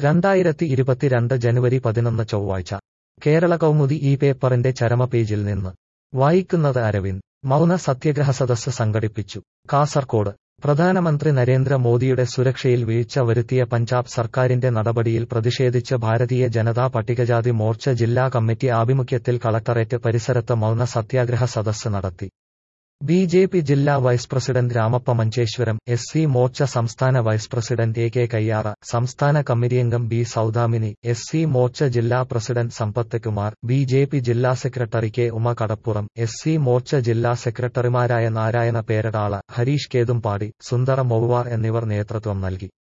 രണ്ടായിരത്തി ഇരുപത്തിരണ്ട് ജനുവരി പതിനൊന്ന് ചൊവ്വാഴ്ച കേരള കൗമുദി ഈ പേപ്പറിന്റെ ചരമ പേജിൽ നിന്ന് വായിക്കുന്നത് അരവിന്ദ് മൗന സത്യഗ്രഹ സദസ്സ് സംഘടിപ്പിച്ചു കാസർകോട് പ്രധാനമന്ത്രി നരേന്ദ്ര മോദിയുടെ സുരക്ഷയിൽ വീഴ്ച വരുത്തിയ പഞ്ചാബ് സർക്കാരിന്റെ നടപടിയിൽ പ്രതിഷേധിച്ച് ഭാരതീയ ജനതാ പട്ടികജാതി മോർച്ച ജില്ലാ കമ്മിറ്റി ആഭിമുഖ്യത്തിൽ കളക്ടറേറ്റ് പരിസരത്ത് മൗന സത്യാഗ്രഹ സദസ്സ് നടത്തി ബി ജെ പി ജില്ലാ vice president Ramappa Manjeshwaram S C Morcha സംസ്ഥാന vice president A K Kayyara സംസ്ഥാന കമ്മിറ്റിയംഗം B Soudamini S C Morcha ജില്ലാ president Sampath Kumar B J P ജില്ലാ secretary K Uma Kadappuram S C Morcha ജില്ലാ സെക്രട്ടറിമാരായ നാരായണ പേരടാള ഹരീഷ് കേതുംപാടി സുന്ദര മൊവ്വാർ എന്നിവർ നേതൃത്വം നൽകി